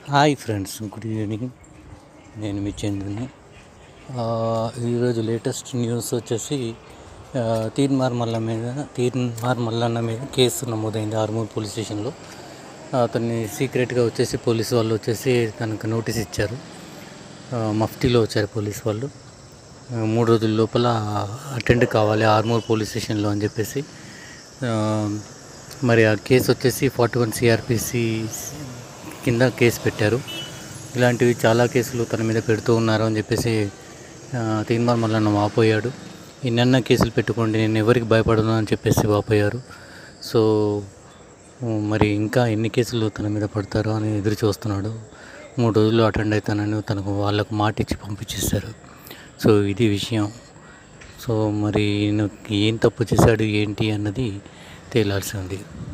hi friends good evening నేను మీ చంద్రుని ఆ, ఈరోజు లేటెస్ట్ న్యూస్ వచ్చేసి ఆ, తీన్మార్ మల్ల మీద తీన్మార్ మల్లన్న మీద కేసు నమోదైంది ఆర్మూర్ పోలీస్ స్టేషన్లో అతన్ని సీక్రెట్గా వచ్చేసి పోలీసు వాళ్ళు వచ్చేసి తనకు నోటీస్ ఇచ్చారు ఆ, మఫ్టీలో వచ్చారు పోలీస్ వాళ్ళు ఆ, మూడు రోజుల లోపల అటెండ్ కావాలి ఆర్మూర్ పోలీస్ స్టేషన్లో అని చెప్పేసి ఆ, మరి ఆ కేసు వచ్చేసి ఫార్టీ వన్ సిఆర్పిసి కింద కేసు పెట్టారు ఇలాంటివి చాలా కేసులు తన మీద పెడుతూ ఉన్నారు అని చెప్పేసి ఆ, తీన్మార్ మల్లన్న వాపోయాడు ఇన్నెన్న కేసులు పెట్టుకోండి నేను ఎవరికి భయపడను అని చెప్పేసి వాపోయారు సో ఉమ్, మరి ఇంకా ఎన్ని కేసులు తన మీద పడతారో అని ఎదురు చూస్తున్నాడు మూడు రోజులు అటెండ్ అవుతానని తనకు వాళ్ళకు మాట ఇచ్చి పంపించేశారు సో ఇది విషయం సో మరి ఈయన ఏం తప్పు చేశాడు ఏంటి అన్నది తేలాల్సి ఉంది